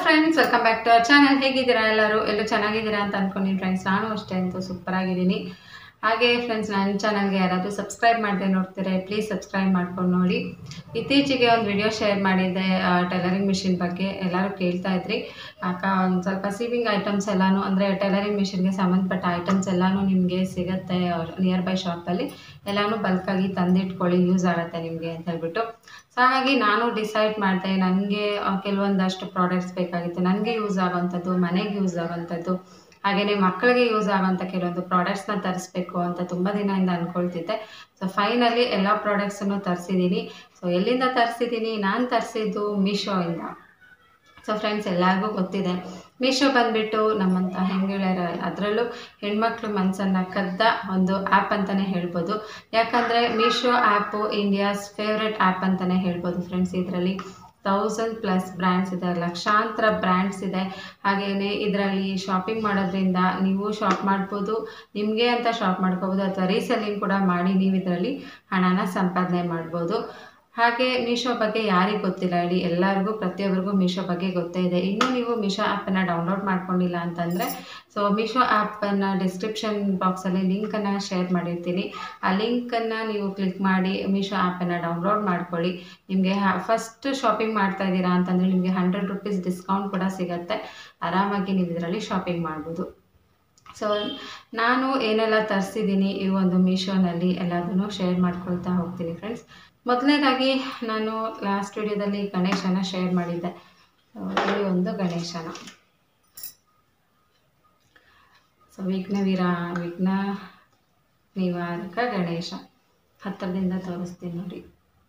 friends welcome back to our channel ಹೇಗಿದ್ದೀರಾ ಎಲ್ಲರೂ ಎಲ್ಲರೂ ಚೆನ್ನಾಗಿದ್ದೀರಾ ಅಂತ ಅನ್ಕೊಂಡಿನಿ ಫ್ರೆಂಡ್ಸ್ ನಾನು ಅಷ್ಟೇ ಅಂತೂ ಸೂಪರ್ ಆಗಿದ್ದೀನಿ ಹಾಗೆ ಫ್ರೆಂಡ್ಸ್ ನನ್ನ ಚಾನಲ್ಗೆ ಯಾರಾದರೂ ಸಬ್ಸ್ಕ್ರೈಬ್ ಮಾಡದೆ ನೋಡ್ತೀರಾ ಪ್ಲೀಸ್ ಸಬ್ಸ್ಕ್ರೈಬ್ ಮಾಡ್ಕೊಂಡು ನೋಡಿ ಇತ್ತೀಚೆಗೆ ಒಂದು ವಿಡಿಯೋ ಶೇರ್ ಮಾಡಿದ್ದೆ ಟೈಲರಿಂಗ್ ಮಿಷಿನ್ ಬಗ್ಗೆ ಎಲ್ಲರೂ ಕೇಳ್ತಾ ಇದ್ರಿ ಅಕ್ಕ ಒಂದು ಸ್ವಲ್ಪ ಸೀವಿಂಗ್ ಐಟಮ್ಸ್ ಎಲ್ಲನೂ ಅಂದರೆ ಟೈಲರಿಂಗ್ ಮಿಷಿನ್ಗೆ ಸಂಬಂಧಪಟ್ಟ ಐಟಮ್ಸ್ ಎಲ್ಲನೂ ನಿಮಗೆ ಸಿಗುತ್ತೆ ನಿಯರ್ ಬೈ ಶಾಪಲ್ಲಿ ಎಲ್ಲನೂ ಬಲ್ಕಾಗಿ ತಂದಿಟ್ಕೊಳ್ಳಿ ಯೂಸ್ ಆಗುತ್ತೆ ನಿಮಗೆ ಅಂತ ಹೇಳ್ಬಿಟ್ಟು ಸೊ ಹಾಗಾಗಿ ನಾನು ಡಿಸೈಡ್ ಮಾಡಿದೆ ನನಗೆ ಕೆಲವೊಂದಷ್ಟು ಪ್ರಾಡಕ್ಟ್ಸ್ ಬೇಕಾಗಿತ್ತು ನನಗೆ ಯೂಸ್ ಆಗೋವಂಥದ್ದು ಮನೆಗೆ ಯೂಸ್ ಆಗೋವಂಥದ್ದು ಹಾಗೆಯೇ ಮಕ್ಕಳಿಗೆ ಯೂಸ್ ಆಗೋವಂಥ ಕೆಲವೊಂದು ಪ್ರಾಡಕ್ಟ್ಸ್ನ ತರಿಸ್ಬೇಕು ಅಂತ ತುಂಬ ದಿನದಿಂದ ಅಂದ್ಕೊಳ್ತಿದ್ದೆ ಸೊ ಫೈನಲಿ ಎಲ್ಲ ಪ್ರಾಡಕ್ಟ್ಸನ್ನು ತರಿಸಿದ್ದೀನಿ ಸೊ ಎಲ್ಲಿಂದ ತರಿಸಿದ್ದೀನಿ ನಾನು ತರಿಸಿದ್ದು ಮೀಶೋಯಿಂದ ಸೊ ಫ್ರೆಂಡ್ಸ್ ಎಲ್ಲರಿಗೂ ಗೊತ್ತಿದೆ ಮೀಶೋ ಬಂದುಬಿಟ್ಟು ನಮ್ಮಂಥ ಹೆಂಗಿಳ್ಯರ ಅದರಲ್ಲೂ ಹೆಣ್ಮಕ್ಳು ಮನಸ್ಸನ್ನು ಕದ್ದ ಒಂದು ಆ್ಯಪ್ ಅಂತಲೇ ಹೇಳ್ಬೋದು ಯಾಕಂದರೆ Meesho app India's favourite app ಅಂತಲೇ ಹೇಳ್ಬೋದು ಫ್ರೆಂಡ್ಸ್ ಇದರಲ್ಲಿ ತೌಸಂಡ್ ಪ್ಲಸ್ ಬ್ರ್ಯಾಂಡ್ಸ್ ಇದೆ ಲಕ್ಷಾಂತರ ಬ್ರ್ಯಾಂಡ್ಸ್ ಇದೆ ಹಾಗೆಯೇ ಇದರಲ್ಲಿ ಶಾಪಿಂಗ್ ಮಾಡೋದ್ರಿಂದ ನೀವು ಶಾಪ್ ಮಾಡ್ಬೋದು ನಿಮಗೆ ಅಂತ ಶಾಪ್ ಮಾಡ್ಕೋಬೋದು ಅಥವಾ ರೀಸೆಲ್ಲಿಂಗ್ ಕೂಡ ಮಾಡಿ ನೀವು ಇದರಲ್ಲಿ ಹಣನ ಸಂಪಾದನೆ ಮಾಡ್ಬೋದು ಹಾಗೆ ಮೀಶೋ ಬಗ್ಗೆ ಯಾರಿಗೆ ಗೊತ್ತಿಲ್ಲ ಹೇಳಿ ಎಲ್ಲರಿಗೂ ಪ್ರತಿಯೊಬ್ಬರಿಗೂ ಮೀಶೋ ಬಗ್ಗೆ ಗೊತ್ತೇ ಇದೆ ಇನ್ನೂ ನೀವು ಮೀಶೋ ಆ್ಯಪನ್ನು ಡೌನ್ಲೋಡ್ ಮಾಡ್ಕೊಂಡಿಲ್ಲ ಅಂತಂದರೆ ಸೊ ಮೀಶೋ ಆ್ಯಪನ್ನು ಡಿಸ್ಕ್ರಿಪ್ಷನ್ ಬಾಕ್ಸಲ್ಲಿ ಲಿಂಕನ್ನು ಶೇರ್ ಮಾಡಿರ್ತೀನಿ ಆ ಲಿಂಕನ್ನು ನೀವು ಕ್ಲಿಕ್ ಮಾಡಿ ಮೀಶೋ ಆ್ಯಪನ್ನು ಡೌನ್ಲೋಡ್ ಮಾಡ್ಕೊಳ್ಳಿ ನಿಮಗೆ ಫಸ್ಟ್ ಶಾಪಿಂಗ್ ಮಾಡ್ತಾ ಇದ್ದೀರಾ ಅಂತಂದರೆ ನಿಮಗೆ ಹಂಡ್ರೆಡ್ ರುಪೀಸ್ ಡಿಸ್ಕೌಂಟ್ ಕೂಡ ಸಿಗುತ್ತೆ ಆರಾಮಾಗಿ ನೀವು ಇದರಲ್ಲಿ ಶಾಪಿಂಗ್ ಮಾಡ್ಬೋದು ಸೊ ನಾನು ಏನೆಲ್ಲ ತರಿಸಿದ್ದೀನಿ ಈ ಒಂದು ಮೀಶೋನಲ್ಲಿ ಎಲ್ಲದನ್ನು ಶೇರ್ ಮಾಡ್ಕೊಳ್ತಾ ಹೋಗ್ತೀನಿ ಫ್ರೆಂಡ್ಸ್ ಮೊದಲನೇದಾಗಿ ನಾನು ಲಾಸ್ಟ್ ವಿಡಿಯೋದಲ್ಲಿ ಗಣೇಶನ ಶೇರ್ ಮಾಡಿದ್ದೆ ಸೊ ಈ ಒಂದು ಗಣೇಶನ ಸೊ ವಿಘ್ನವೀರ ವಿಘ್ನ ನಿವಾರಕ ಗಣೇಶ ಹತ್ತಿರದಿಂದ ತೋರಿಸ್ತೀನಿ ನೋಡಿ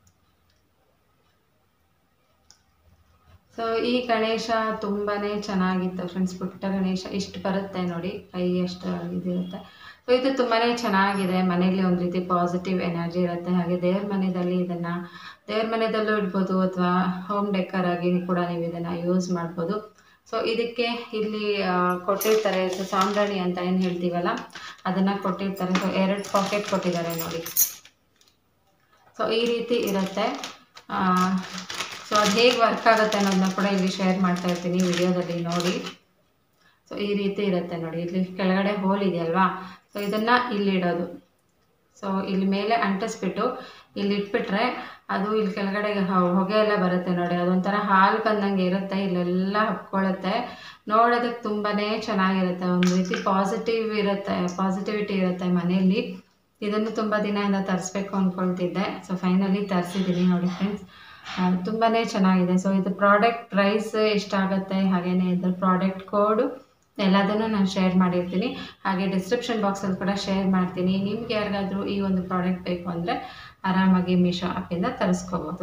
ಸೊ ಈ ಗಣೇಶ ತುಂಬಾ ಚೆನ್ನಾಗಿತ್ತು ಫ್ರೆಂಡ್ಸ್ ಪುಟ್ಟ ಗಣೇಶ ಇಷ್ಟು ಬರುತ್ತೆ ನೋಡಿ ಕೈ ಎಷ್ಟು ಇದಿರುತ್ತೆ ಸೊ ಇದು ತುಂಬಾ ಚೆನ್ನಾಗಿದೆ ಮನೆಯಲ್ಲಿ ಒಂದು ರೀತಿ ಪಾಸಿಟಿವ್ ಎನರ್ಜಿ ಇರುತ್ತೆ ಹಾಗೆ ದೇವ್ರ ಮನೆಯಲ್ಲಿ ಇದನ್ನು ದೇವ್ರ ಮನೆಯಲ್ಲೂ ಇಡ್ಬೋದು ಅಥವಾ ಹೋಮ್ ಡೆಕರ್ ಆಗಿ ಕೂಡ ನೀವು ಇದನ್ನು ಯೂಸ್ ಮಾಡ್ಬೋದು ಸೊ ಇದಕ್ಕೆ ಇಲ್ಲಿ ಕೊಟ್ಟಿರ್ತಾರೆ ಸೊ ಸಾಂಬ್ರಾಣಿ ಅಂತ ಏನು ಹೇಳ್ತೀವಲ್ಲ ಅದನ್ನು ಕೊಟ್ಟಿರ್ತಾರೆ ಸೊ ಎರಡು ಪಾಕೆಟ್ ಕೊಟ್ಟಿದ್ದಾರೆ ನೋಡಿ ಸೊ ಈ ರೀತಿ ಇರುತ್ತೆ ಸೊ ಅದು ಹೇಗೆ ವರ್ಕ್ ಆಗುತ್ತೆ ಅನ್ನೋದನ್ನ ಕೂಡ ಇಲ್ಲಿ ಶೇರ್ ಮಾಡ್ತಾ ಇರ್ತೀನಿ ವಿಡಿಯೋದಲ್ಲಿ ನೋಡಿ ಸೊ ಈ ರೀತಿ ಇರುತ್ತೆ ನೋಡಿ ಇಲ್ಲಿ ಕೆಳಗಡೆ ಹೋಲ್ ಇದೆಯಲ್ವಾ ಸೊ ಇದನ್ನು ಇಲ್ಲಿ ಇಡೋದು ಸೊ ಇಲ್ಲಿ ಮೇಲೆ ಅಂಟಿಸ್ಬಿಟ್ಟು ಇಲ್ಲಿ ಇಟ್ಬಿಟ್ರೆ ಅದು ಇಲ್ಲಿ ಕೆಳಗಡೆ ಹೊಗೆ ಎಲ್ಲ ಬರುತ್ತೆ ನೋಡಿ ಅದೊಂಥರ ಹಾಲು ಬಂದಂಗೆ ಇರುತ್ತೆ ಇಲ್ಲೆಲ್ಲ ಹಬ್ಕೊಳ್ಳುತ್ತೆ ನೋಡೋದಕ್ಕೆ ತುಂಬಾ ಚೆನ್ನಾಗಿರುತ್ತೆ ಒಂದು ರೀತಿ ಪಾಸಿಟಿವ್ ಇರುತ್ತೆ ಪಾಸಿಟಿವಿಟಿ ಇರುತ್ತೆ ಮನೆಯಲ್ಲಿ ಇದನ್ನು ತುಂಬ ದಿನದಿಂದ ತರಿಸ್ಬೇಕು ಅಂದ್ಕೊಳ್ತಿದ್ದೆ ಸೊ ಫೈನಲಿ ತರಿಸಿದ್ದೀನಿ ನೋಡಿ ಫ್ರೆಂಡ್ಸ್ ತುಂಬಾ ಚೆನ್ನಾಗಿದೆ ಸೊ ಇದು ಪ್ರಾಡಕ್ಟ್ ಪ್ರೈಸ್ ಎಷ್ಟಾಗುತ್ತೆ ಹಾಗೆಯೇ ಇದ್ರ ಪ್ರಾಡಕ್ಟ್ ಕೋಡು ಎಲ್ಲದನ್ನು ನಾನು ಶೇರ್ ಮಾಡಿರ್ತೀನಿ ಹಾಗೆ ಡಿಸ್ಕ್ರಿಪ್ಷನ್ ಬಾಕ್ಸಲ್ಲಿ ಕೂಡ ಶೇರ್ ಮಾಡ್ತೀನಿ ನಿಮ್ಗೆ ಯಾರಿಗಾದರೂ ಈ ಒಂದು ಪ್ರಾಡಕ್ಟ್ ಬೇಕು ಅಂದರೆ ಆರಾಮಾಗಿ ಮೀಶೋ ಆ್ಯಪಿಂದ ತರಿಸ್ಕೋಬೋದು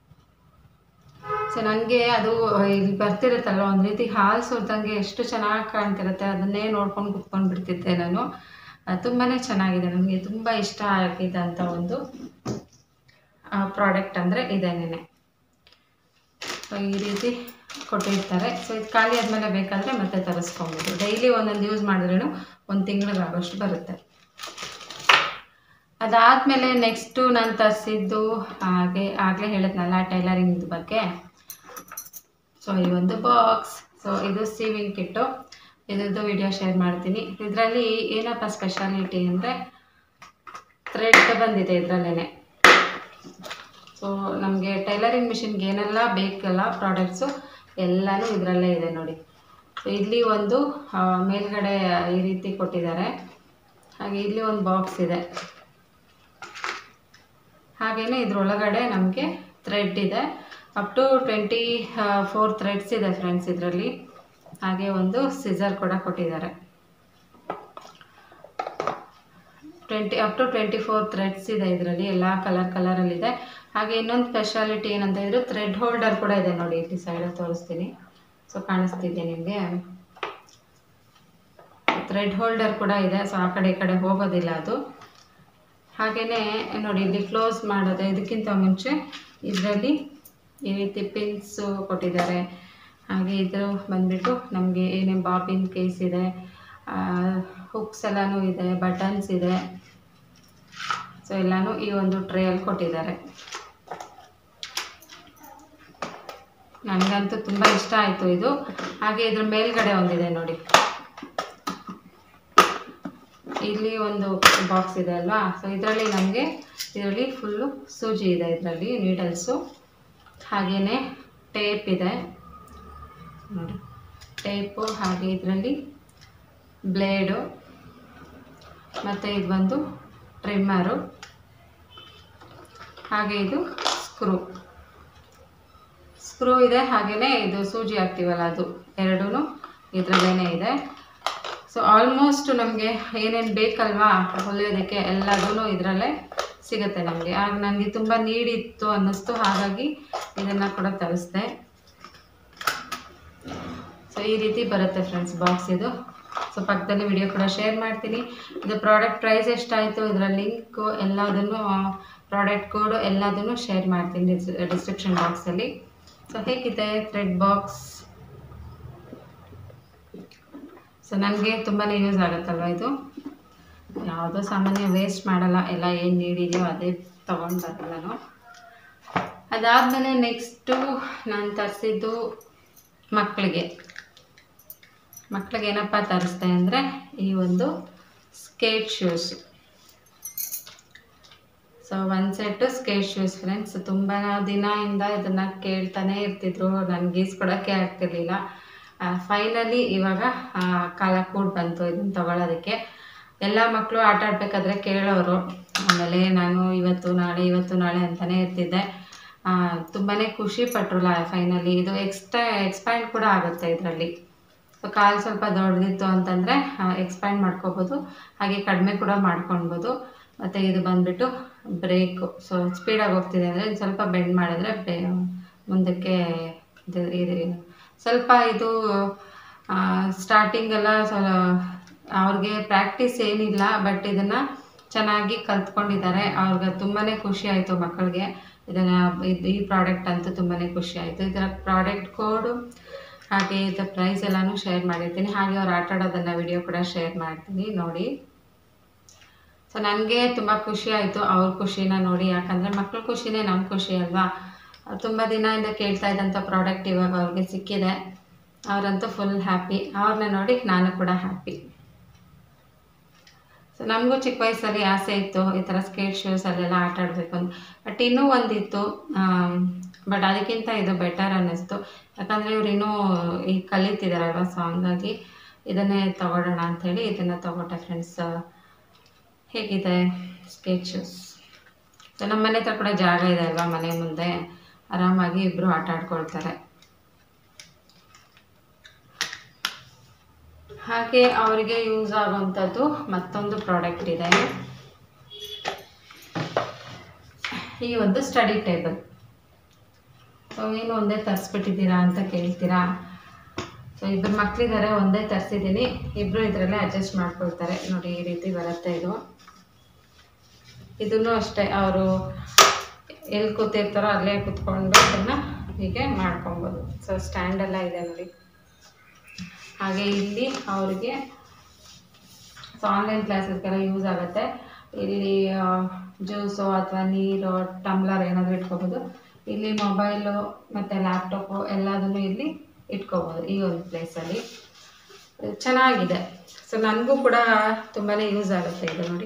ಸೊ ನನಗೆ ಅದು ಇಲ್ಲಿ ಬರ್ತಿರುತ್ತಲ್ವ ಒಂದು ರೀತಿ ಹಾಲು ಸುರಿದಂಗೆ ಎಷ್ಟು ಚೆನ್ನಾಗಿ ಕಾಣ್ತಿರುತ್ತೆ ಅದನ್ನೇ ನೋಡ್ಕೊಂಡು ಕುತ್ಕೊಂಡು ಬಿಡ್ತಿದ್ದೆ ನಾನು ತುಂಬಾ ಚೆನ್ನಾಗಿದೆ ನನಗೆ ತುಂಬ ಇಷ್ಟ ಆಗಿದ್ದಂಥ ಒಂದು ಪ್ರಾಡಕ್ಟ್ ಅಂದರೆ ಇದೇನೇನೆ ಸೊ ಈ ರೀತಿ ಕೊಟ್ಟಿರ್ತಾರೆ ಸೊ ಇದು ಖಾಲಿ ಆದಮೇಲೆ ಬೇಕಾದರೆ ಮತ್ತೆ ತರಿಸ್ಕೊಬೋದು ಡೈಲಿ ಒಂದೊಂದು ಯೂಸ್ ಮಾಡಿದ್ರೂ ಒಂದು ತಿಂಗಳಿಗಾಗೋಷ್ಟು ಬರುತ್ತೆ ಅದಾದಮೇಲೆ ನೆಕ್ಸ್ಟು ನಾನು ತರಿಸಿದ್ದು ಹಾಗೆ ಆಗಲೇ ಹೇಳಿದ್ನಲ್ಲ ಟೈಲರಿಂಗ್ ಬಗ್ಗೆ ಸೊ ಈ ಒಂದು ಬಾಕ್ಸ್ ಸೊ ಇದು ಸೀವಿಂಗ್ ಕಿಟ್ಟು ಇದ್ರದ್ದು ವಿಡಿಯೋ ಶೇರ್ ಮಾಡ್ತೀನಿ ಇದರಲ್ಲಿ ಏನಪ್ಪ ಸ್ಪೆಷಾಲಿಟಿ ಅಂದರೆ ಥ್ರೆಡ್ ಬಂದಿದೆ ಇದರಲ್ಲೇ ಸೊ ನಮಗೆ ಟೈಲರಿಂಗ್ ಮಿಷಿನ್ಗೆ ಏನೆಲ್ಲ ಬೇಕಲ್ಲ ಪ್ರಾಡಕ್ಟ್ಸು ಎಲ್ಲನೂ ಇದರಲ್ಲೇ ಇದೆ ನೋಡಿ ಸೊ ಇಲ್ಲಿ ಒಂದು ಮೇಲ್ಗಡೆ ಈ ರೀತಿ ಕೊಟ್ಟಿದ್ದಾರೆ ಹಾಗೆ ಇಲ್ಲಿ ಒಂದು ಬಾಕ್ಸ್ ಇದೆ ಹಾಗೆಯೇ ಇದರೊಳಗಡೆ ನಮಗೆ ಥ್ರೆಡ್ ಇದೆ up to twenty four threads ಇದೆ ಫ್ರೆಂಡ್ಸ್ ಇದರಲ್ಲಿ ಹಾಗೆ ಒಂದು ಸಿಸರ್ ಕೂಡ ಕೊಟ್ಟಿದ್ದಾರೆ twenty up to twenty four threads ಇದೆ ಇದರಲ್ಲಿ ಎಲ್ಲ ಕಲರ್ ಕಲರಲ್ಲಿದೆ ಹಾಗೆ ಇನ್ನೊಂದು ಸ್ಪೆಷಾಲಿಟಿ ಏನಂತ ಹೇಳಿದ್ರೆ ಥ್ರೆಡ್ ಹೋಲ್ಡರ್ ಕೂಡ ಇದೆ ನೋಡಿ ಇಲ್ಲಿ ಸೈಡಲ್ಲಿ ತೋರಿಸ್ತೀನಿ ಸೊ ಕಾಣಿಸ್ತಿದೆ ನಿಮಗೆ ಥ್ರೆಡ್ ಹೋಲ್ಡರ್ ಕೂಡ ಇದೆ ಸೊ ಆ ಕಡೆ ಈ ಕಡೆ ಹೋಗೋದಿಲ್ಲ ಅದು ಹಾಗೆಯೇ ನೋಡಿ ಇಲ್ಲಿ ಕ್ಲೋಸ್ ಮಾಡೋದು ಇದಕ್ಕಿಂತ ಮುಂಚೆ ಇದರಲ್ಲಿ ಈ ರೀತಿ ಪಿನ್ಸು ಕೊಟ್ಟಿದ್ದಾರೆ ಹಾಗೆ ಇದು ಬಂದುಬಿಟ್ಟು ನಮಗೆ ಏನೇನು ಬಾಬಿನ್ ಕೇಸ್ ಇದೆ ಹುಕ್ಸ್ ಎಲ್ಲನೂ ಇದೆ ಬಟನ್ಸ್ ಇದೆ ಸೊ ಎಲ್ಲನೂ ಈ ಒಂದು ಟ್ರೇಯಲ್ಲಿ ಕೊಟ್ಟಿದ್ದಾರೆ ನನಗಂತೂ ತುಂಬ ಇಷ್ಟ ಆಯಿತು ಇದು ಹಾಗೆ ಇದ್ರ ಮೇಲ್ಗಡೆ ಒಂದಿದೆ ನೋಡಿ ಇಲ್ಲಿ ಒಂದು ಬಾಕ್ಸ್ ಇದೆ ಅಲ್ವಾ ಸೊ ಇದರಲ್ಲಿ ನಮಗೆ ಇದರಲ್ಲಿ ಫುಲ್ಲು ಸೂಜಿ ಇದೆ ಇದರಲ್ಲಿ ನೀಡಲ್ಸು ಹಾಗೆಯೇ ಟೇಪ್ ಇದೆ ನೋಡಿ ಟೇಪು ಹಾಗೆ ಇದರಲ್ಲಿ ಬ್ಲೇಡು ಮತ್ತು ಇದು ಬಂದು ಟ್ರಿಮ್ಮರು ಹಾಗೆ ಇದು ಸ್ಕ್ರೂ ಸ್ಕ್ರೂ ಇದೆ ಹಾಗೆಯೇ ಇದು ಸೂಜಿ ಹಾಕ್ತೀವಲ್ಲ ಅದು ಎರಡೂ ಇದರಲ್ಲೇ ಇದೆ ಸೊ ಆಲ್ಮೋಸ್ಟ್ ನಮಗೆ ಏನೇನು ಬೇಕಲ್ವಾ ಹೊಲಿಯೋದಕ್ಕೆ ಎಲ್ಲದೂ ಇದರಲ್ಲೇ ಸಿಗುತ್ತೆ ನಮಗೆ ಆಗ ನನಗೆ ತುಂಬ ನೀಡಿತ್ತು ಅನ್ನಿಸ್ತು ಹಾಗಾಗಿ ಇದನ್ನು ಕೂಡ ತರಿಸ್ದೆ ಸೊ ಈ ರೀತಿ ಬರುತ್ತೆ ಫ್ರೆಂಡ್ಸ್ ಬಾಕ್ಸ್ ಇದು ಸೊ ಪಕ್ಕದಲ್ಲಿ ವಿಡಿಯೋ ಕೂಡ ಶೇರ್ ಮಾಡ್ತೀನಿ ಇದು ಪ್ರಾಡಕ್ಟ್ ಪ್ರೈಸ್ ಎಷ್ಟಾಯಿತು ಇದರ ಲಿಂಕು ಎಲ್ಲದನ್ನು ಪ್ರಾಡಕ್ಟ್ ಕೋಡು ಎಲ್ಲದನ್ನು ಶೇರ್ ಮಾಡ್ತೀನಿ ಡಿಸ್ಕ್ರಿಪ್ಷನ್ ಬಾಕ್ಸಲ್ಲಿ ಸೊ ಹೇಗಿದೆ ಥ್ರೆಡ್ ಬಾಕ್ಸ್ ಸೊ ನನಗೆ ತುಂಬಾ ಯೂಸ್ ಆಗುತ್ತಲ್ವ ಇದು ಯಾವುದೋ ಸಾಮಾನ್ಯ ವೇಸ್ಟ್ ಮಾಡಲ್ಲ ಎಲ್ಲ ಏನು ನೀಡಿದೆಯೋ ಅದೇ ತೊಗೊಂಡು ಬರಲ್ಲ ನಾನು ಅದಾದಮೇಲೆ ನೆಕ್ಸ್ಟು ನಾನು ತರಿಸಿದ್ದು ಮಕ್ಕಳಿಗೆ ಮಕ್ಕಳಿಗೆ ಏನಪ್ಪ ತರಿಸ್ದೆ ಅಂದರೆ ಈ ಒಂದು ಸ್ಕೇಟ್ ಶೂಸ್ ಸೊ ಒಂದು ಸೆಟ್ಟು ಸ್ಕೇಟ್ ಶೂಸ್ ಫ್ರೆಂಡ್ಸ್ ತುಂಬ ದಿನದಿಂದ ಇದನ್ನು ಕೇಳ್ತಾನೆ ಇರ್ತಿದ್ರು ನನಗೆ ಈಸ್ಕೊಡೋಕ್ಕೆ ಆಗ್ತಿರ್ಲಿಲ್ಲ ಫೈನಲಿ ಇವಾಗ ಆ, ಕಾಲ ಕೂಡ ಬಂತು ಇದನ್ನು ತಗೊಳ್ಳೋದಕ್ಕೆ ಎಲ್ಲ ಮಕ್ಕಳು ಆಟ ಆಡಬೇಕಾದ್ರೆ ಕೇಳೋರು ಆಮೇಲೆ ನಾನು ಇವತ್ತು ನಾಳೆ ಇವತ್ತು ನಾಳೆ ಅಂತಲೇ ಇರ್ತಿದ್ದೆ ತುಂಬಾ ಖುಷಿ ಪಟ್ರು ಫೈನಲಿ ಇದು ಎಕ್ಸ್ಟ್ರಾ ಎಕ್ಸ್ಪ್ಯಾಂಡ್ ಕೂಡ ಆಗುತ್ತೆ ಇದರಲ್ಲಿ ಸೊ ಕಾಲು ಸ್ವಲ್ಪ ದೊಡ್ಡದಿತ್ತು ಅಂತಂದರೆ ಎಕ್ಸ್ಪ್ಯಾಂಡ್ ಮಾಡ್ಕೋಬೋದು ಹಾಗೆ ಕಡಿಮೆ ಕೂಡ ಮಾಡ್ಕೊಳ್ಬೋದು ಮತ್ತು ಇದು ಬಂದುಬಿಟ್ಟು ಬ್ರೇಕು ಸೊ ಸ್ಪೀಡಾಗಿ ಹೋಗ್ತಿದೆ ಅಂದರೆ ಸ್ವಲ್ಪ ಬೆಂಡ್ ಮಾಡಿದ್ರೆ ಬೆ ಮುಂದಕ್ಕೆ ಇದು ಇದು ಸ್ವಲ್ಪ ಇದು ಸ್ಟಾರ್ಟಿಂಗೆಲ್ಲ ಸ್ವ ಅವ್ರಿಗೆ ಪ್ರಾಕ್ಟೀಸ್ ಏನಿಲ್ಲ ಬಟ್ ಇದನ್ನು ಚೆನ್ನಾಗಿ ಕಲ್ತ್ಕೊಂಡಿದ್ದಾರೆ ಅವ್ರಿಗೆ ತುಂಬಾ ಖುಷಿ ಆಯಿತು ಮಕ್ಕಳಿಗೆ ಇದನ್ನು ಇದು ಈ ಪ್ರಾಡಕ್ಟ್ ಅಂತೂ ತುಂಬಾ ಖುಷಿ ಆಯಿತು ಇದರ ಪ್ರಾಡಕ್ಟ್ ಕೋಡು ಹಾಗೆ ಇದರ ಪ್ರೈಸ್ ಎಲ್ಲನೂ ಶೇರ್ ಮಾಡಿರ್ತೀನಿ ಹಾಗೆ ಅವ್ರು ಆಟ ಆಡೋದನ್ನು ವಿಡಿಯೋ ಕೂಡ ಶೇರ್ ಮಾಡ್ತೀನಿ ನೋಡಿ ಸೊ ನನಗೆ ತುಂಬ ಖುಷಿ ಆಯಿತು ಅವ್ರ ಖುಷಿನ ನೋಡಿ ಯಾಕಂದರೆ ಮಕ್ಳ ಖುಷಿನೇ ನಮ್ಮ ಖುಷಿ ಅಲ್ವಾ ತುಂಬ ದಿನದಿಂದ ಕೇಳ್ತಾ ಇದ್ದಂಥ ಪ್ರಾಡಕ್ಟ್ ಇವಾಗ ಅವ್ರಿಗೆ ಸಿಕ್ಕಿದೆ ಅವರಂತೂ ಫುಲ್ ಹ್ಯಾಪಿ ಅವ್ರನ್ನ ನೋಡಿ ನಾನು ಕೂಡ ಹ್ಯಾಪಿ ಸೊ ನಮಗೂ ಚಿಕ್ಕ ವಯಸ್ಸಲ್ಲಿ ಆಸೆ ಇತ್ತು ಈ ಥರ ಸ್ಕೇಟ್ ಶೂಸಲ್ಲೆಲ್ಲ ಆಟ ಆಡಬೇಕು ಅಂತ ಬಟ್ ಇನ್ನೂ ಒಂದಿತ್ತು ಬಟ್ ಅದಕ್ಕಿಂತ ಇದು ಬೆಟರ್ ಅನ್ನಿಸ್ತು ಯಾಕಂದರೆ ಇವ್ರು ಇನ್ನೂ ಈಗ ಕಲಿತಿದ್ದಾರಲ್ವ ಸೊ ಹಂಗಾಗಿ ಇದನ್ನೇ ತಗೊಳ್ಳೋಣ ಅಂಥೇಳಿ ಇದನ್ನು ತಗೊಟ್ಟೆ ಫ್ರೆಂಡ್ಸ್ ಹೇಗಿದೆ ಸ್ಕೇಟ್ ಶೂಸ್ ಸೊ ನಮ್ಮ ಮನೆ ಹತ್ರ ಕೂಡ ಜಾಗ ಇದೆ ಅಲ್ವಾ ಮನೆ ಮುಂದೆ ಆರಾಮಾಗಿ ಇಬ್ಬರು ಆಟ ಆಡ್ಕೊಳ್ತಾರೆ ಹಾಗೆ ಅವರಿಗೆ ಯೂಸ್ ಆಗುವಂಥದ್ದು ಮತ್ತೊಂದು ಪ್ರಾಡಕ್ಟ್ ಇದೆ ಈ ಒಂದು ಸ್ಟಡಿ ಟೇಬಲ್ ಸೊ ಏನು ಒಂದೇ ತರಿಸ್ಬಿಟ್ಟಿದ್ದೀರಾ ಅಂತ ಕೇಳ್ತೀರಾ ಸೊ ಇಬ್ಬರು ಮಕ್ಕಳಿದ್ದಾರೆ ಒಂದೇ ತರಿಸಿದ್ದೀನಿ ಇಬ್ಬರು ಇದರಲ್ಲೇ ಅಡ್ಜಸ್ಟ್ ಮಾಡ್ಕೊಳ್ತಾರೆ ನೋಡಿ ಈ ರೀತಿ ಬರುತ್ತೆ ಇದು ಇದನ್ನು ಅಷ್ಟೇ ಅವರು ಎಲ್ಲಿ ಕೂತಿರ್ತಾರೋ ಅಲ್ಲೇ ಕೂತ್ಕೊಂಡು ಇದನ್ನು ಹೀಗೆ ಮಾಡ್ಕೊಬೋದು ಸೊ ಸ್ಟ್ಯಾಂಡೆಲ್ಲ ಇದೆ ನೋಡಿ ಹಾಗೆ ಇಲ್ಲಿ ಅವರಿಗೆ ಸೊ ಆನ್ಲೈನ್ ಕ್ಲಾಸಸ್ಗೆಲ್ಲ ಯೂಸ್ ಆಗುತ್ತೆ ಇಲ್ಲಿ ಜ್ಯೂಸು ಅಥವಾ ನೀರು ಟಮ್ಲರ್ ಏನಾದರೂ ಇಟ್ಕೋಬೋದು ಇಲ್ಲಿ ಮೊಬೈಲು ಮತ್ತು ಲ್ಯಾಪ್ಟಾಪು ಎಲ್ಲದನ್ನು ಇಲ್ಲಿ ಇಟ್ಕೋಬೋದು ಈ ಒಂದು ಪ್ಲೇಸಲ್ಲಿ ಚೆನ್ನಾಗಿದೆ ಸೊ ನನಗೂ ಕೂಡ ತುಂಬಾ ಯೂಸ್ ಆಗುತ್ತೆ ಇದು ನೋಡಿ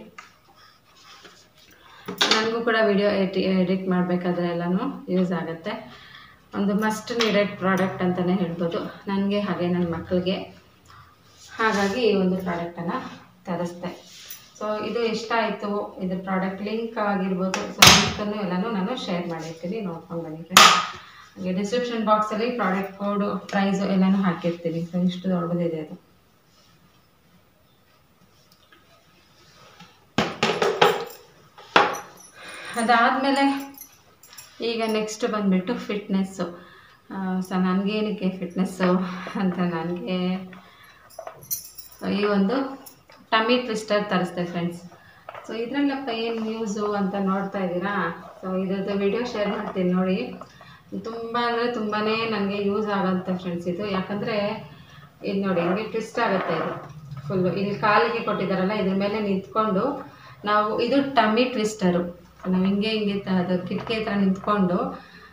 ನನಗೂ ಕೂಡ ವಿಡಿಯೋ ಎಡಿ ಎಡಿಟ್ ಮಾಡಬೇಕಾದ್ರೆ ಎಲ್ಲನೂ ಯೂಸ್ ಆಗುತ್ತೆ ಒಂದು ಮಸ್ಟ್ ನೀಡೆಡ್ ಪ್ರಾಡಕ್ಟ್ ಅಂತಲೇ ಹೇಳ್ಬೋದು ನನಗೆ ಹಾಗೆ ನನ್ನ ಮಕ್ಕಳಿಗೆ ಹಾಗಾಗಿ ಈ ಒಂದು ಪ್ರಾಡಕ್ಟನ್ನು ತರಿಸ್ದೆ ಸೊ ಇದು ಎಷ್ಟಾಯಿತು ಇದ್ರ ಪ್ರಾಡಕ್ಟ್ ಲಿಂಕ್ ಆಗಿರ್ಬೋದು ಸೊ ಲಿಂಕನ್ನು ಎಲ್ಲನೂ ನಾನು ಶೇರ್ ಮಾಡಿರ್ತೀನಿ ನೋಡ್ಕೊಂಡು ಬನ್ನಿ ಫ್ರೆಂಡ್ಸ್ ಹಾಗೆ ಡಿಸ್ಕ್ರಿಪ್ಷನ್ ಬಾಕ್ಸಲ್ಲಿ ಪ್ರಾಡಕ್ಟ್ ಕೋಡು ಪ್ರೈಸು ಎಲ್ಲನೂ ಹಾಕಿರ್ತೀನಿ ಸೊ ಇಷ್ಟು ದೊಡ್ಡದಿದೆ ಅದು ಅದಾದಮೇಲೆ ಈಗ ನೆಕ್ಸ್ಟ್ ಬಂದುಬಿಟ್ಟು ಫಿಟ್ನೆಸ್ಸು ಸೊ ನನಗೇನಕ್ಕೆ ಫಿಟ್ನೆಸ್ಸು ಅಂತ ನನಗೆ ಈ ಒಂದು ಟಮಿ ಟ್ವಿಸ್ಟರ್ ತರಿಸ್ದೆ ಫ್ರೆಂಡ್ಸ್ ಸೊ ಇದರಲ್ಲಪ್ಪ ಏನು ನ್ಯೂಸು ಅಂತ ನೋಡ್ತಾ ಇದ್ದೀರಾ ಸೊ ಇದ್ರದ್ದು ವಿಡಿಯೋ ಶೇರ್ ಮಾಡ್ತೀನಿ ನೋಡಿ ತುಂಬ ಅಂದರೆ ತುಂಬಾ ನನಗೆ ಯೂಸ್ ಆಗೋಂಥ ಫ್ರೆಂಡ್ಸ್ ಇದು ಯಾಕಂದರೆ ಇದು ನೋಡಿ ಹಿಂಗೆ ಟ್ವಿಸ್ಟ್ ಆಗುತ್ತೆ ಇದು ಫುಲ್ಲು ಇಲ್ಲಿ ಕಾಲಿಗೆ ಕೊಟ್ಟಿದ್ದಾರಲ್ಲ ಇದ್ರ ಮೇಲೆ ನಿಂತ್ಕೊಂಡು ನಾವು ಇದು ಟಮ್ಮಿ ಟ್ವಿಸ್ಟರು ನಾವು ಹಿಂಗೆ ಹಿಂಗೆ ತ- ಅದು ಕಿಟಕಿ ಹತ್ರ ನಿಂತ್ಕೊಂಡು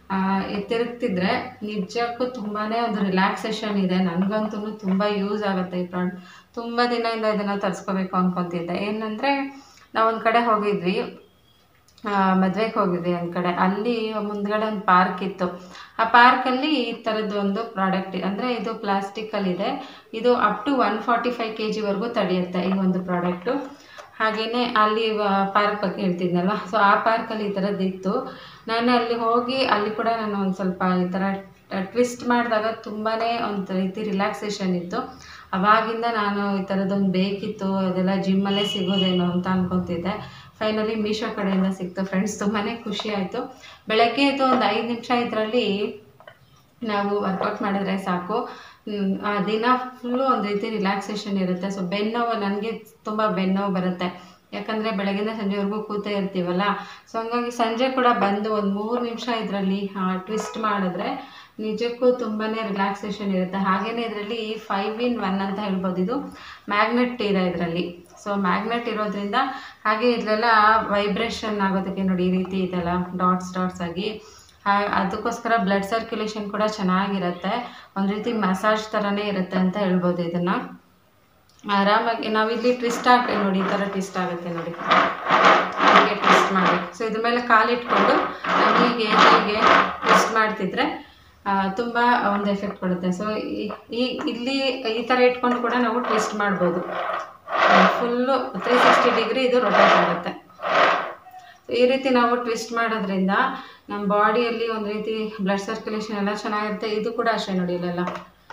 ತಿರುಗ್ತಿದ್ರೆ ನಿಜಕ್ಕೂ ತುಂಬಾ ಒಂದು ರಿಲ್ಯಾಕ್ಸೇಷನ್ ಇದೆ ನನಗಂತೂ ತುಂಬ ಯೂಸ್ ಆಗುತ್ತೆ ಈ ಪ್ರಾಡಕ್ಟ್ ತುಂಬ ದಿನದಿಂದ ಇದನ್ನು ತರಿಸ್ಕೋಬೇಕು ಅಂದ್ಕೊತಿದ್ದೆ ಏನಂದರೆ ನಾವೊಂದು ಕಡೆ ಹೋಗಿದ್ವಿ ಮದುವೆಗೆ ಹೋಗಿದ್ವಿ ಒಂದು ಕಡೆ ಅಲ್ಲಿ ಮುಂದ್ಗಡೆ ಒಂದು ಪಾರ್ಕ್ ಇತ್ತು ಆ ಪಾರ್ಕಲ್ಲಿ ಈ ಥರದ್ದು ಒಂದು ಪ್ರಾಡಕ್ಟ್ ಅಂದರೆ ಇದು ಪ್ಲಾಸ್ಟಿಕ್ಕಲ್ಲಿದೆ ಇದು up to one forty five K ಜಿವರೆಗೂ ತಡೆಯುತ್ತೆ ಈ ಒಂದು ಪ್ರಾಡಕ್ಟು ಹಾಗೆಯೇ ಅಲ್ಲಿ ಪಾರ್ಕ್ ಬಗ್ಗೆ ಹೇಳ್ತಿದ್ನಲ್ವ ಸೊ ಆ ಪಾರ್ಕಲ್ಲಿ ಈ ಥರದ್ದು ಇತ್ತು ನಾನು ಅಲ್ಲಿ ಹೋಗಿ ಅಲ್ಲಿ ಕೂಡ ನಾನು ಒಂದು ಸ್ವಲ್ಪ ಈ ಥರ ಟ್ವಿಸ್ಟ್ ಮಾಡಿದಾಗ ತುಂಬಾ ಒಂದು ರೀತಿ ರಿಲ್ಯಾಕ್ಸೇಷನ್ ಇತ್ತು ಅವಾಗಿಂದ ನಾನು ಈ ಥರದ್ದೊಂದು ಬೇಕಿತ್ತು ಅದೆಲ್ಲ ಜಿಮ್ಮಲ್ಲೇ ಸಿಗೋದೇನೋ ಅಂತ ಅನ್ಕೊತಿದ್ದೆ ಫೈನಲಿ ಮೀಶೋ ಕಡೆಯಿಂದ ಸಿಕ್ತು ಫ್ರೆಂಡ್ಸ್ ತುಂಬಾ ಖುಷಿ ಆಯಿತು ಬೆಳಗ್ಗೆ ಇದು ಒಂದು ಐದು ನಿಮಿಷ ಇದರಲ್ಲಿ ನಾವು ವರ್ಕೌಟ್ ಮಾಡಿದ್ರೆ ಸಾಕು ಹ್ಮ್, ಆ ದಿನ ಫುಲ್ಲು ಒಂದು ರೀತಿ ರಿಲ್ಯಾಕ್ಸೇಷನ್ ಇರುತ್ತೆ ಸೊ ಬೆನ್ನೋವು ನನಗೆ ತುಂಬ ಬೆನ್ನೋವು ಬರುತ್ತೆ ಯಾಕಂದರೆ ಬೆಳಗಿಂದ ಸಂಜೆವರೆಗೂ ಕೂತೇ ಇರ್ತೀವಲ್ಲ ಸೊ ಹಂಗಾಗಿ ಸಂಜೆ ಕೂಡ ಬಂದು ಒಂದು ಮೂರು ನಿಮಿಷ ಇದರಲ್ಲಿ ಟ್ವಿಸ್ಟ್ ಮಾಡಿದ್ರೆ ನಿಜಕ್ಕೂ ತುಂಬಾ ರಿಲ್ಯಾಕ್ಸೇಷನ್ ಇರುತ್ತೆ ಹಾಗೆಯೇ ಇದರಲ್ಲಿ ಫೈವ್ ಇನ್ ಒನ್ ಅಂತ ಹೇಳ್ಬೋದು ಇದು ಮ್ಯಾಗ್ನೆಟ್ ಇದೆ ಇದರಲ್ಲಿ ಸೊ ಮ್ಯಾಗ್ನೆಟ್ ಇರೋದ್ರಿಂದ ಹಾಗೆ ಇದೆಲ್ಲ ವೈಬ್ರೇಷನ್ ಆಗೋದಕ್ಕೆ ನೋಡಿ ಈ ರೀತಿ ಇದೆಲ್ಲ ಡಾಟ್ಸ್ ಡಾಟ್ಸ್ ಆಗಿ ಹಾ- ಅದಕ್ಕೋಸ್ಕರ ಬ್ಲಡ್ ಸರ್ಕ್ಯುಲೇಷನ್ ಕೂಡ ಚೆನ್ನಾಗಿರುತ್ತೆ ಒಂದು ರೀತಿ ಮಸಾಜ್ ಥರನೇ ಇರುತ್ತೆ ಅಂತ ಹೇಳ್ಬೋದು ಇದನ್ನು ಆರಾಮಾಗಿ ನಾವಿಲ್ಲಿ ಟ್ವಿಸ್ಟ್ ಆಗಿ ನೋಡಿ ಈ ಥರ ಟ್ವಿಸ್ಟ್ ಆಗುತ್ತೆ ನೋಡಿ ಹೀಗೆ ಟ್ವಿಸ್ಟ್ ಮಾಡಿ ಸೊ ಇದ್ರ ಮೇಲೆ ಕಾಲಿಟ್ಕೊಂಡು ನಾವು ಹೀಗೆ ಹೀಗೆ ಟ್ವಿಸ್ಟ್ ಮಾಡ್ತಿದ್ರೆ ಆ, ತುಂಬ ಒಂದು ಎಫೆಕ್ಟ್ ಕೊಡುತ್ತೆ ಸೊ ಈ ಇಲ್ಲಿ ಈ ಥರ ಇಟ್ಕೊಂಡು ಕೂಡ ನಾವು ಟ್ವಿಸ್ಟ್ ಮಾಡ್ಬೋದು ಫುಲ್ಲು ತ್ರೀ ಸಿಕ್ಸ್ಟಿ ಡಿಗ್ರಿ ಇದು ರೊಟೇಟ್ ಆಗುತ್ತೆ So, ಈ ರೀತಿ ನಾವು ಟ್ವಿಸ್ಟ್ ಮಾಡೋದ್ರಿಂದ ನಮ್ಮ ಬಾಡಿಯಲ್ಲಿ ಒಂದು ರೀತಿ ಬ್ಲಡ್ ಸರ್ಕ್ಯುಲೇಷನ್ ಎಲ್ಲ ಚೆನ್ನಾಗಿರುತ್ತೆ ಇದು ಕೂಡ ಅಷ್ಟೇ ನೋಡಿ ಇಲ್ಲೆಲ್ಲ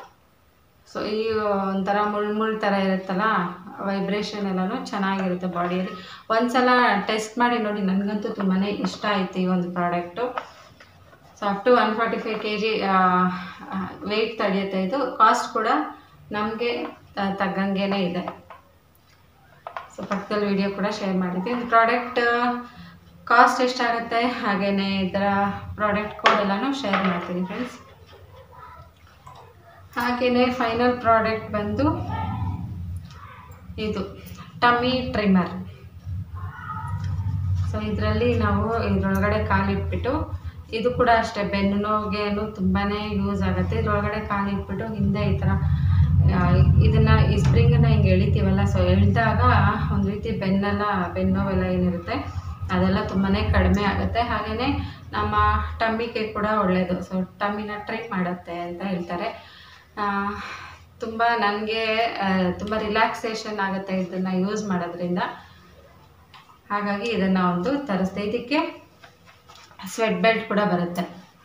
ಸೊ ಈ ಒಂಥರ ಮುಳ್ ಮುಳ್ ಥರ ಇರುತ್ತಲ್ಲ ವೈಬ್ರೇಷನ್ ಎಲ್ಲನೂ ಚೆನ್ನಾಗಿರುತ್ತೆ ಬಾಡಿಯಲ್ಲಿ ಒಂದ್ಸಲ ಟೆಸ್ಟ್ ಮಾಡಿ ನೋಡಿ ನನಗಂತೂ ತುಂಬಾ ಇಷ್ಟ ಆಯಿತು ಈ ಒಂದು product so up to one forty five K G weight ತಡೆಯುತ್ತೆ ಇದು ಕಾಸ್ಟ್ ಕೂಡ ನಮಗೆ ತగ్గಂಗೆ ಇದೆ ಸೊ ಪಕ್ಕದಲ್ಲಿ ವಿಡಿಯೋ ಕೂಡ ಶೇರ್ ಮಾಡಿದ್ವಿ ಇದು ಪ್ರಾಡಕ್ಟ್ ಕಾಸ್ಟ್ ಎಷ್ಟಾಗುತ್ತೆ ಹಾಗೆಯೇ ಇದರ ಪ್ರಾಡಕ್ಟ್ ಕೋಡ್ ಎಲ್ಲನೂ ಶೇರ್ ಮಾಡ್ತೀನಿ ಫ್ರೆಂಡ್ಸ್ ಹಾಗೆಯೇ ಫೈನಲ್ ಪ್ರಾಡಕ್ಟ್ ಬಂದು ಇದು ಟಮ್ಮಿ ಟ್ರಿಮ್ಮರ್ ಸೊ ಇದರಲ್ಲಿ ನಾವು ಇದ್ರೊಳಗಡೆ ಕಾಲಿಟ್ಬಿಟ್ಟು ಇದು ಕೂಡ ಅಷ್ಟೇ ಬೆನ್ನು ನೋವಿಗೆನು ತುಂಬಾ ಯೂಸ್ ಆಗುತ್ತೆ ಇದ್ರೊಳಗಡೆ ಕಾಲಿಟ್ಬಿಟ್ಟು ಹಿಂದೆ ಈ ಥರ ಆ, ಇದನ್ನ ಈ ಸ್ಪ್ರಿಂಗನ್ನ ಹಿಂಗೆ ಎಳಿತೀವಲ್ಲ ಸೊ ಎಳ್ದಾಗ ಒಂದು ರೀತಿ ಬೆನ್ನೆಲ್ಲ ಬೆನ್ನೋವೆಲ್ಲ ಏನಿರುತ್ತೆ ಅದೆಲ್ಲ ತುಂಬಾ ಕಡಿಮೆ ಆಗುತ್ತೆ ಹಾಗೆಯೇ ನಮ್ಮ ಟಮ್ಮಿಗೆ ಕೂಡ ಒಳ್ಳೆಯದು ಸೊ ಟಮ್ಮಿನ ಟ್ರೈಟ್ ಮಾಡುತ್ತೆ ಅಂತ ಹೇಳ್ತಾರೆ ತುಂಬ ನನಗೆ ತುಂಬ ರಿಲ್ಯಾಕ್ಸೇಷನ್ ಆಗುತ್ತೆ ಇದನ್ನು ಯೂಸ್ ಮಾಡೋದ್ರಿಂದ ಹಾಗಾಗಿ ಇದನ್ನು ಒಂದು ತರಿಸ್ದೆ ಇದಕ್ಕೆ ಸ್ವೆಟ್ ಬೆಲ್ಟ್ ಕೂಡ ಬರುತ್ತೆ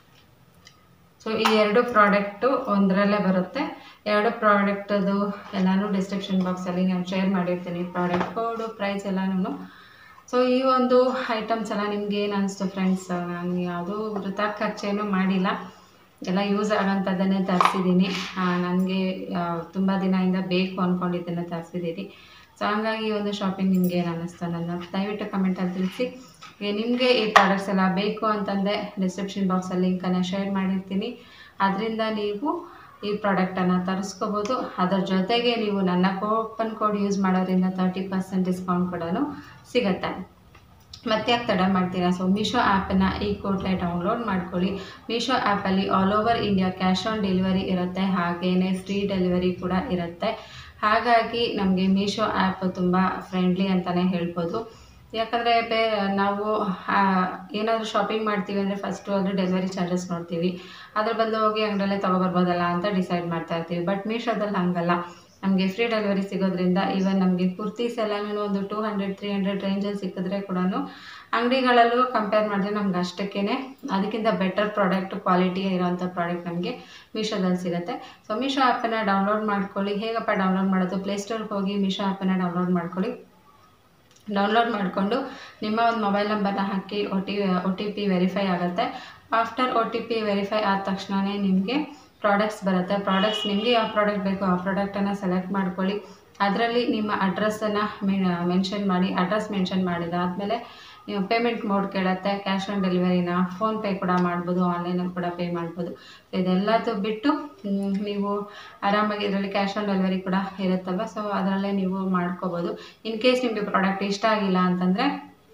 ಸೊ ಈ ಎರಡು ಪ್ರಾಡಕ್ಟು ಒಂದರಲ್ಲೇ ಬರುತ್ತೆ ಎರಡು ಪ್ರಾಡಕ್ಟದು ಎಲ್ಲನೂ ಡಿಸ್ಕ್ರಿಪ್ಷನ್ ಬಾಕ್ಸಲ್ಲಿ ನಾನು ಶೇರ್ ಮಾಡಿರ್ತೀನಿ ಪ್ರಾಡಕ್ಟ್ ಕೋಡು ಪ್ರೈಸ್ ಎಲ್ಲನೂ ಸೊ ಈ ಒಂದು ಐಟಮ್ಸ್ ಎಲ್ಲ ನಿಮ್ಗೆ ಏನು ಅನಿಸ್ತು ಫ್ರೆಂಡ್ಸ್ ನಾನು ಯಾವುದೂ ವೃಥಾ ಖರ್ಚೇನು ಮಾಡಿಲ್ಲ ಎಲ್ಲ ಯೂಸ್ ಆಗೋಂಥದ್ದನ್ನೇ ತರಿಸಿದ್ದೀನಿ ನನಗೆ ತುಂಬ ದಿನದಿಂದ ಬೇಕು ಅಂದ್ಕೊಂಡಿದ್ದನ್ನು ತರಿಸಿದ್ದೀನಿ ಸೊ ಹಂಗಾಗಿ ಈ ಒಂದು ಶಾಪಿಂಗ್ ನಿಮ್ಗೆ ಏನು ಅನ್ನಿಸ್ತು ನನ್ನ ದಯವಿಟ್ಟು ಕಮೆಂಟಲ್ಲಿ ತಿಳಿಸಿ ನಿಮಗೆ ಈ ಪ್ರಾಡಕ್ಟ್ಸ್ ಎಲ್ಲ ಬೇಕು ಅಂತಂದರೆ ಡಿಸ್ಕ್ರಿಪ್ಷನ್ ಬಾಕ್ಸಲ್ಲಿ ಲಿಂಕನ್ನು ಶೇರ್ ಮಾಡಿರ್ತೀನಿ ಅದರಿಂದ ನೀವು ಈ ಪ್ರಾಡಕ್ಟನ್ನು ತರಿಸ್ಕೋಬೋದು ಅದರ ಜೊತೆಗೆ ನೀವು ನನ್ನ ಕೂಪನ್ ಕೋಡ್ ಯೂಸ್ ಮಾಡೋದ್ರಿಂದ ತರ್ಟಿ ಪರ್ಸೆಂಟ್ ಡಿಸ್ಕೌಂಟ್ ಕೂಡ ಸಿಗುತ್ತೆ ಮತ್ತೆ ಯಾಕೆ ತಡ ಮಾಡ್ತೀರಾ ಸೊ ಮೀಶೋ ಆ್ಯಪನ್ನು ಈ ಕೂಡಲೇ ಡೌನ್ಲೋಡ್ ಮಾಡ್ಕೊಳ್ಳಿ ಮೀಶೋ ಆ್ಯಪಲ್ಲಿ all over India cash on delivery ಇರುತ್ತೆ ಹಾಗೆಯೇ ಫ್ರೀ ಡೆಲಿವರಿ ಕೂಡ ಇರುತ್ತೆ ಹಾಗಾಗಿ ನಮಗೆ ಮೀಶೋ ಆ್ಯಪ್ ತುಂಬ ಫ್ರೆಂಡ್ಲಿ ಅಂತಲೇ ಹೇಳ್ಬೋದು ಯಾಕಂದರೆ ಬೇ ನಾವು ಏನಾದರೂ ಶಾಪಿಂಗ್ ಮಾಡ್ತೀವಿ ಅಂದರೆ ಫಸ್ಟು ಅಂದರೆ ಡೆಲಿವರಿ ಚಾರ್ಜಸ್ ನೋಡ್ತೀವಿ ಅದ್ರ ಬದಲು ಹೋಗಿ ಅಂಗಡಿಯಲ್ಲೇ ತೊಗೊಬರ್ಬೋದಲ್ಲ ಅಂತ ಡಿಸೈಡ್ ಮಾಡ್ತಾ ಇರ್ತೀವಿ ಬಟ್ ಮೀಶೋದಲ್ಲಿ ಹಾಗಲ್ಲ ನಮಗೆ ಫ್ರೀ ಡೆಲಿವರಿ ಸಿಗೋದ್ರಿಂದ ಈವನ್ ನಮಗೆ ಕುರ್ತೀಸ್ ಎಲ್ಲನೂ ಒಂದು ಟೂ ಹಂಡ್ರೆಡ್ ತ್ರೀ ಹಂಡ್ರೆಡ್ ರೇಂಜಲ್ಲಿ ಸಿಕ್ಕಿದ್ರೆ ಕೂಡ ಅಂಗಡಿಗಳಲ್ಲೂ ಕಂಪೇರ್ ಮಾಡಿದ್ರೆ ನಮ್ಗೆ ಅಷ್ಟಕ್ಕೇ ಅದಕ್ಕಿಂತ ಬೆಟರ್ ಪ್ರಾಡಕ್ಟ್ ಕ್ವಾಲಿಟಿ ಇರೋವಂಥ ಪ್ರಾಡಕ್ಟ್ ನಮಗೆ ಮೀಶೋದಲ್ಲಿ ಸಿಗುತ್ತೆ ಸೊ ಮೀಶೋ ಆ್ಯಪನ್ನು ಡೌನ್ಲೋಡ್ ಮಾಡ್ಕೊಳ್ಳಿ ಹೇಗಪ್ಪ ಡೌನ್ಲೋಡ್ ಮಾಡೋದು ಪ್ಲೇಸ್ಟೋರ್ಗೆ ಹೋಗಿ ಮೀಶೋ ಆ್ಯಪನ್ನು ಡೌನ್ಲೋಡ್ ಮಾಡ್ಕೊಳ್ಳಿ ಡೌನ್ಲೋಡ್ ಮಾಡಿಕೊಂಡು ನಿಮ್ಮ ಒಂದು ಮೊಬೈಲ್ ನಂಬರ್ನ ಹಾಕಿ O T O T P verify ಆಗುತ್ತೆ after O T P verify ಆದ ತಕ್ಷಣವೇ ನಿಮಗೆ ಪ್ರಾಡಕ್ಟ್ಸ್ ಬರುತ್ತೆ ಪ್ರಾಡಕ್ಟ್ಸ್ ನಿಮಗೆ ಯಾವ ಪ್ರಾಡಕ್ಟ್ ಬೇಕೋ ಆ ಪ್ರಾಡಕ್ಟನ್ನು ಸೆಲೆಕ್ಟ್ ಮಾಡ್ಕೊಳ್ಳಿ ಅದರಲ್ಲಿ ನಿಮ್ಮ ಅಡ್ರೆಸ್ಸನ್ನು ಮೆನ್ಷನ್ ಮಾಡಿ ಅಡ್ರೆಸ್ ಮೆನ್ಷನ್ ಮಾಡಿದಾದಮೇಲೆ ನೀವು ಪೇಮೆಂಟ್ ಮೋಡ್ ಕೇಳುತ್ತೆ ಕ್ಯಾಶ್ ಆನ್ ಡೆಲಿವರಿನ ಫೋನ್ಪೇ ಕೂಡ ಮಾಡ್ಬೋದು ಆನ್ಲೈನಲ್ಲಿ ಕೂಡ ಪೇ ಮಾಡ್ಬೋದು ಇದೆಲ್ಲದು ಬಿಟ್ಟು ಮ್, ನೀವು ಆರಾಮಾಗಿ ಇದರಲ್ಲಿ ಕ್ಯಾಶ್ ಆನ್ ಡೆಲಿವರಿ ಕೂಡ ಇರುತ್ತಲ್ವ ಸೊ ಅದರಲ್ಲೇ ನೀವು ಮಾಡ್ಕೋಬೋದು ಇನ್ ಕೇಸ್ ನಿಮಗೆ ಪ್ರಾಡಕ್ಟ್ ಇಷ್ಟ ಆಗಿಲ್ಲ ಅಂತಂದರೆ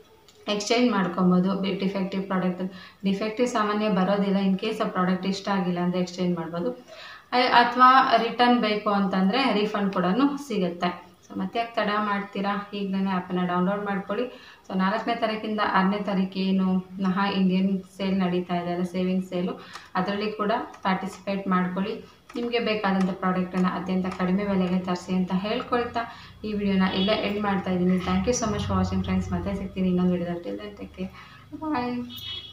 ಎಕ್ಸ್ಚೇಂಜ್ ಮಾಡ್ಕೊಬೋದು ಡಿಫೆಕ್ಟಿವ್ ಪ್ರಾಡಕ್ಟ್ ಡಿಫೆಕ್ಟಿವ್ ಸಾಮಾನ್ಯ ಬರೋದಿಲ್ಲ ಇನ್ ಕೇಸ್ ಆ ಪ್ರಾಡಕ್ಟ್ ಇಷ್ಟ ಆಗಿಲ್ಲ ಅಂದರೆ ಎಕ್ಸ್ಚೇಂಜ್ ಮಾಡ್ಬೋದು ಅಥವಾ ರಿಟರ್ನ್ ಬೇಕು ಅಂತಂದರೆ ರೀಫಂಡ್ ಕೂಡ ಸಿಗುತ್ತೆ ಸೊ ಮತ್ತೆ ಯಾಕೆ ತಡ ಮಾಡ್ತೀರಾ ಈಗಲೇ ಆ್ಯಪನ್ನು ಡೌನ್ಲೋಡ್ ಮಾಡ್ಕೊಳ್ಳಿ ಸೊ ನಾಲ್ಕನೇ ತಾರೀಕಿಂದ ಆರನೇ ತಾರೀಕು ಏನು ನಹಾ ಇಂಡಿಯನ್ ಸೇಲ್ ನಡೀತಾ ಇದೆ ಅಲ್ಲ ಸೇವಿಂಗ್ ಸೇಲು ಅದರಲ್ಲಿ ಕೂಡ ಪಾರ್ಟಿಸಿಪೇಟ್ ಮಾಡ್ಕೊಳ್ಳಿ ನಿಮಗೆ ಬೇಕಾದಂಥ ಪ್ರಾಡಕ್ಟನ್ನು ಅತ್ಯಂತ ಕಡಿಮೆ ಬೆಲೆಗೆ ತರಿಸಿ ಅಂತ ಹೇಳ್ಕೊಳ್ತಾ ಈ ವಿಡಿಯೋನ ಇಲ್ಲೇ ಎಂಡ್ ಮಾಡ್ತಾ ಇದ್ದೀನಿ thank you so much for watching friends ಮತ್ತೆ ಸಿಗ್ತೀನಿ ಇನ್ನೊಂದು ವಿಡಿಯೋದಲ್ಲಿ ಟೇಕ್ ಬಾಯ್